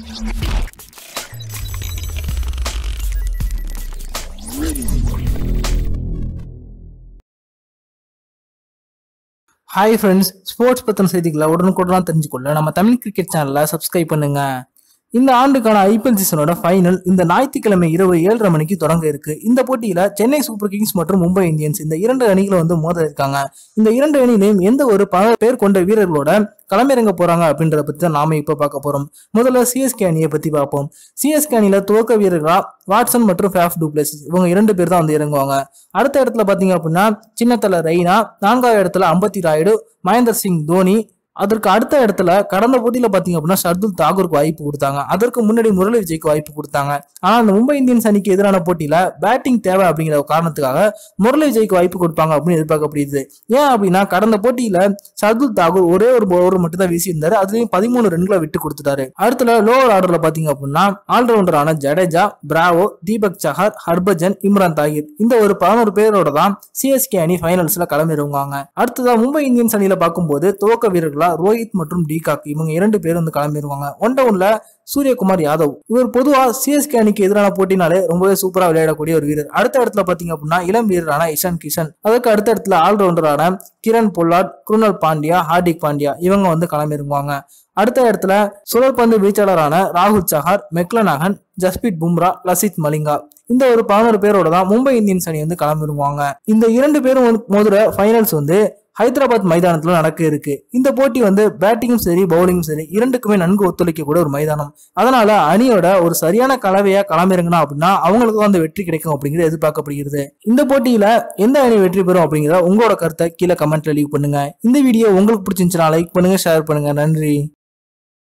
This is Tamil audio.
ஹாய் ஃப்ரெண்ட்ஸ் ஸ்போர்ட்ஸ் பற்றின செய்திகளை உடனுக்குடனாக தெரிஞ்சுக்கொள்ள நம்ம தமிழ் கிரிக்கெட் சேனலை சப்ஸ்கிரைப் பண்ணுங்க இந்த ஆண்டுக்கான ஐபிஎல் சீசனோட ஃபைனல் இந்த ஞாயிற்றுக்கிழமை இரவு ஏழரை மணிக்கு தொடங்க இருக்கு இந்த போட்டியில சென்னை சூப்பர் கிங்ஸ் மற்றும் மும்பை இந்தியன்ஸ் இந்த இரண்டு அணிகளும் வந்து மோத இருக்காங்க இந்த இரண்டு அணியிலையும் எந்த ஒரு பல பேர் கொண்ட வீரர்களோட களமிறங்க போறாங்க அப்படின்றத பத்தி தான் நாம இப்ப பார்க்க போறோம் முதல்ல சிஎஸ்கே அணியை பத்தி பார்ப்போம் சிஎஸ்கே அணியில துவக்க வீரர்களா வாட்சன் மற்றும் ஃபேஃப் டூப்ளேஸ் இவங்க இரண்டு பேர் தான் வந்து இறங்குவாங்க அடுத்த இடத்துல பாத்தீங்க அப்படின்னா சின்னத்தல ரெய்னா நான்காவது இடத்துல அம்பத்தி ராயுடு மகேந்தர் சிங் தோனி அதற்கு அடுத்த இடத்துல கடந்த போட்டியில பாத்தீங்க அப்படின்னா ஷர்துல் தாகூருக்கு வாய்ப்பு கொடுத்தாங்க அதற்கு முன்னாடி முரளி விஜய்க்கு வாய்ப்பு கொடுத்தாங்க ஆனா அந்த மும்பை இந்தியன்ஸ் அணிக்கு எதிரான போட்டியில பேட்டிங் தேவை அப்படிங்கிற காரணத்துக்காக முரளி விஜய்க்கு வாய்ப்பு கொடுப்பாங்க அப்படின்னு எதிர்பார்க்கப்படுது ஏன் அப்படின்னா கடந்த போட்டியில ஷர்துல் தாகூர் ஒரே ஒரு ஓவர் மட்டும் தான் வீசியிருந்தாரு அதுலயும் பதிமூணு ரன்களை விட்டு கொடுத்துட்டாரு அடுத்துல லோவர் ஆர்டர்ல பாத்தீங்க அப்படின்னா ஆல்ரவுண்டரான ஜடேஜா பிராவோ தீபக் சஹர் ஹர்பஜன் இம்ரான் தாகிர் இந்த ஒரு பதினோரு பேரோட தான் சிஎஸ்கே அணி ஃபைனல்ஸ்ல களமிறங்குவாங்க அடுத்ததா மும்பை இந்தியன்ஸ் அணியில பார்க்கும்போது துவக்க வீரர்களா ரோஹித் மற்றும் டிகாக் இவங்க இரண்டு பேரும் வந்து கிளம்பிடுவாங்க ஒன் டவுன்ல சூரியகுமார் யாதவ் இவர் பொதுவா சிஎஸ்கே அணிக்கு எதிரான போட்டினாலே ரொம்பவே சூப்பரா விளையாடக்கூடிய ஒரு வீரர் அடுத்த இடத்துல பாத்தீங்க அப்படின்னா இளம் வீரரான இஷான் கிஷன் அதுக்கு அடுத்த இடத்துல ஆல்ரவுண்டரான கிரண் பொல்லாட் குருணல் பாண்டியா ஹார்திக் பாண்டியா இவங்க வந்து களமிறங்குவாங்க அடுத்த இடத்துல சுழற்பந்து வீச்சாளரான ராகுல் சஹார் மெக்லனாகன் ஜஸ்பீத் பும்ரா லசித் மலிங்கா இந்த ஒரு பதினோரு பேரோட தான் மும்பை இந்தியன்ஸ் அணி வந்து களமிறங்குவாங்க இந்த இரண்டு பேரும் வந்து மோதுற ஃபைனல்ஸ் வந்து ஹைதராபாத் மைதானத்துல நடக்க இருக்கு இந்த போட்டி வந்து பேட்டிங்கும் சரி பவுலிங்கும் சரி இரண்டுக்குமே நன்கு ஒத்துழைக்கக்கூடிய ஒரு மைதானம் அதனால அணியோட ஒரு சரியான கலவையா களமிறங்கினா அப்படின்னா அவங்களுக்கு தான் அந்த வெற்றி கிடைக்கும் அப்படிங்கிறது எதிர்பார்க்கப்படுகிறது இந்த போட்டியில எந்த அணி வெற்றி பெறும் அப்படிங்கிறத உங்களோட கருத்தை கீழே கமெண்ட்ல லீவ் பண்ணுங்க இந்த வீடியோ உங்களுக்கு பிடிச்சிருந்துச்சுன்னா லைக் பண்ணுங்க ஷேர் பண்ணுங்க நன்றி